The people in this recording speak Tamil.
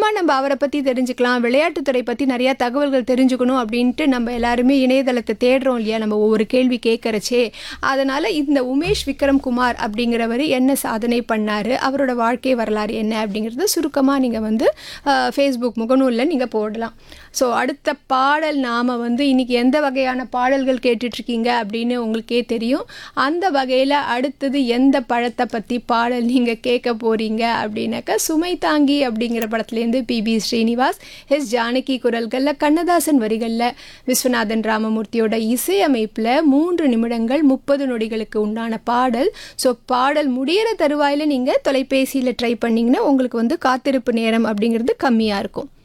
சுருக்கமாக நம்ம அவரை பற்றி தெரிஞ்சுக்கலாம் விளையாட்டுத்துறை பற்றி நிறையா தகவல்கள் தெரிஞ்சுக்கணும் அப்படின்ட்டு நம்ம எல்லாருமே இணையதளத்தை தேடுறோம் இல்லையா நம்ம ஒவ்வொரு கேள்வி கேட்கறச்சே அதனால் இந்த உமேஷ் விக்ரம் குமார் அப்படிங்கிறவர் என்ன சாதனை பண்ணார் அவரோட வாழ்க்கை வரலாறு என்ன அப்படிங்கிறத சுருக்கமாக நீங்கள் வந்து ஃபேஸ்புக் முகநூலில் நீங்கள் போடலாம் ஸோ அடுத்த பாடல் நாம் வந்து இன்றைக்கி எந்த வகையான பாடல்கள் கேட்டுட்ருக்கீங்க அப்படின்னு உங்களுக்கே தெரியும் அந்த வகையில் அடுத்தது எந்த பழத்தை பற்றி பாடல் நீங்கள் கேட்க போகிறீங்க அப்படின்னாக்கா சுமை தாங்கி அப்படிங்கிற படத்துலேருந்து பிபி ஸ்ரீனிவாஸ் எஸ் ஜானகி குரல்களில் கண்ணதாசன் வரிகளில் விஸ்வநாதன் ராமமூர்த்தியோட இசையமைப்பில் மூன்று நிமிடங்கள் முப்பது நொடிகளுக்கு உண்டான பாடல் ஸோ பாடல் முடியிற தருவாயில் நீங்கள் தொலைபேசியில் ட்ரை பண்ணிங்கன்னா உங்களுக்கு வந்து காத்திருப்பு நேரம் அப்படிங்கிறது கம்மியாக இருக்கும்